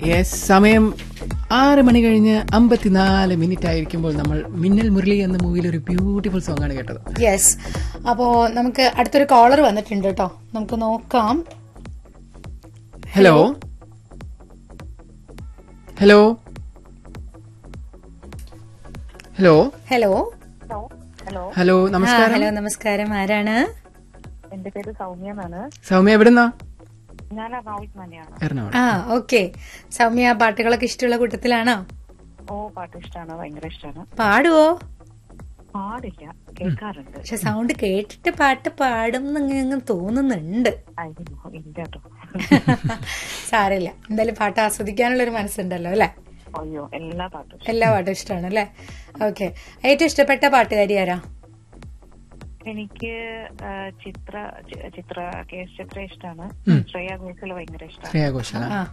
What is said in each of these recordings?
Yes സമയം ആറ് മണി കഴിഞ്ഞ് അമ്പത്തിനാല് മിനിറ്റ് ആയിരിക്കുമ്പോൾ നമ്മൾ മിന്നൽ മുരളി എന്ന മൂവിയിൽ ഒരു ബ്യൂട്ടിഫുൾ സോങ് ആണ് കേട്ടത് യെസ് അപ്പോ നമുക്ക് അടുത്തൊരു കോളർ വന്നിട്ടുണ്ട് കേട്ടോ നമുക്ക് നോക്കാം hello hello hello hello hello hello hello നമസ്കാരം ഹലോ നമസ്കാരം ആരാണ് എന്റെ പേര് സൗമ്യ എന്നാണ് സൗമ്യ എവിടുന്നാ ഞാൻ എറണാകുളത്ത് തന്നെയാണ് എറണാകുളം ആ ഓക്കെ സൗമ്യ പാട്ടുകളൊക്കെ ഇഷ്ടമുള്ള കൂട്ടത്തിലാണോ ഓ പാട്ട് ഇഷ്ടമാണ് ഭയങ്കര ഇഷ്ടമാണ് പാടുവോ പാടില്ല കേൾക്കാറുണ്ട് പക്ഷെ സൗണ്ട് കേട്ടിട്ട് പാട്ട് പാടും എന്നങ്ങ് തോന്നുന്നുണ്ട് അയ്യോ ഇല്ല കേട്ടോ സാരമില്ല എന്തായാലും പാട്ട് ആസ്വദിക്കാനുള്ള ഒരു മനസ്സുണ്ടല്ലോ അല്ലെ അയ്യോ എല്ലാ പാട്ടും ഇഷ്ടം. എല്ലാ പാട്ടും ഇഷ്ടമാണ് അല്ലെ ഓക്കെ ഏറ്റവും ഇഷ്ടപ്പെട്ട പാട്ടുകാരി ആരാ എനിക്ക് ആ, ചിത്ര ചി- ചിത്ര കെ എസ് ചിത്ര ഇഷ്ടമാണ് ശ്രേയ ഘോഷൽ ഭയങ്കര ഇഷ്ടമാണ് ശ്രേയ ഘോഷാൽ ആ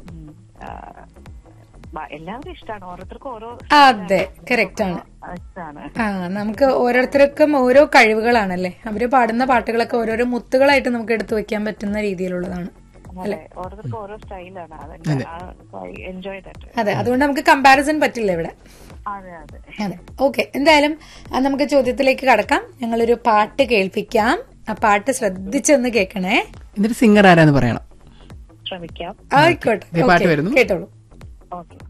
എല്ലാവരും ഇഷ്ടമാണ് ഓരോരുത്തർക്കും ഓരോ അതെ കറക്റ്റ് ആണ് ഇഷ്ടമാണ് ആ നമുക്ക് ഓരോരുത്തർക്കും ഓരോ കഴിവുകളാണല്ലേ അവര് പാടുന്ന പാട്ടുകളൊക്കെ ഓരോരോ മുത്തുകളായിട്ട് നമുക്ക് എടുത്തു വെക്കാൻ പറ്റുന്ന രീതിയിലുള്ളതാണ് അതെ ഓരോരുത്തർക്കും ഓരോ സ്റ്റൈലാണ് അതെന്നെ എൻജോയ് ദാറ്റ് അതെ അതുകൊണ്ട് നമുക്ക് കമ്പാരിസൺ പറ്റില്ല ഇവിടെ അതെ അതെ അതെ ഓക്കെ എന്തായാലും ആ, നമുക്ക് ചോദ്യത്തിലേക്ക് കടക്കാം ഞങ്ങളൊരു പാട്ട് കേൾപ്പിക്കാം ആ പാട്ട് ശ്രദ്ധിച്ചൊന്ന് കേൾക്കണേ എന്നിട്ട് സിംഗർ ആരാന്ന് പറയണം ശ്രമിക്കാം ആയിക്കോട്ടെ ദേ പാട്ട് Okay, വരുന്നു. കേട്ടോളൂ ഓക്കെ